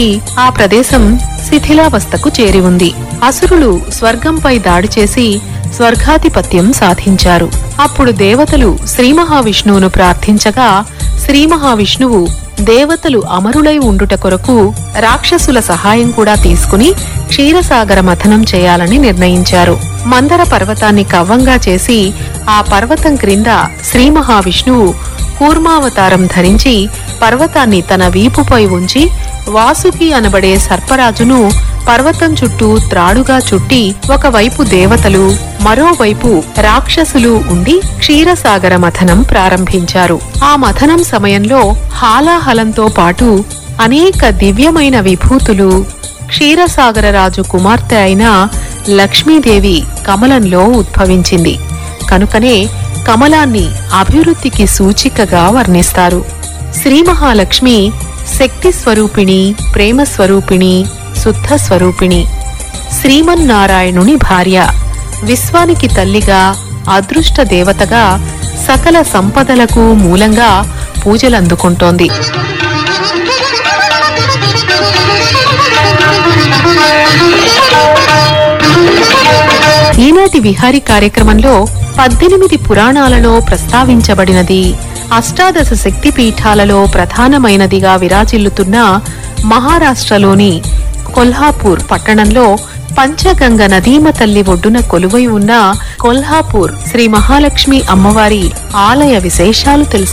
నాటికి ఆ ప్రదేశం శిథిలావస్థకు చేరి ఉంది అసురులు స్వర్గంపై దాడి చేసి స్వర్గాధిపత్యం సాధించారు అప్పుడు దేవతలు శ్రీ మహావిష్ణువును ప్రార్థించగా శ్రీ మహావిష్ణువు దేవతలు అమరులై ఉండుట కొరకు రాక్షసుల సహాయం కూడా తీసుకుని క్షీరసాగర మథనం చేయాలని నిర్ణయించారు మందర పర్వతాన్ని కవ్వంగా చేసి ఆ పర్వతం క్రింద శ్రీ మహావిష్ణువు కూర్మావతారం ధరించి పర్వతాన్ని తన వీపుపై ఉంచి వాసుకి అనబడే సర్పరాజును పర్వతం చుట్టూ త్రాడుగా చుట్టి ఒకవైపు దేవతలు మరోవైపు రాక్షసులు ఉండి క్షీరసాగర మథనం ప్రారంభించారు ఆ మథనం సమయంలో హాలాహలంతో పాటు అనేక దివ్యమైన విభూతులు క్షీరసాగరరాజు కుమార్తె అయిన లక్ష్మీదేవి కమలంలో ఉద్భవించింది కనుకనే కమలాన్ని అభివృద్ధికి సూచికగా వర్ణిస్తారు శ్రీ మహాలక్ష్మి శక్తి స్వరూపిణి ప్రేమ స్వరూపిణి శుద్ధ స్వరూపిణి శ్రీమన్నారాయణుని భార్య విశ్వానికి తల్లిగా అదృష్ట దేవతగా సకల సంపదలకు మూలంగా పూజలందుకుంటోంది ఈనాటి విహారీ కార్యక్రమంలో పద్దెనిమిది పురాణాలలో ప్రస్తావించబడినది అష్టాదశ శక్తి పీఠాలలో ప్రధానమైనదిగా విరాజిల్లుతున్న మహారాష్ట్రలోని కొల్హాపూర్ పట్టణంలో పంచగంగ నదీమ తల్లి ఒడ్డున కొలువై ఉన్న కొల్హాపూర్ శ్రీ మహాలక్ష్మి అమ్మవారి ఆలయ విశేషాలు తెలుసు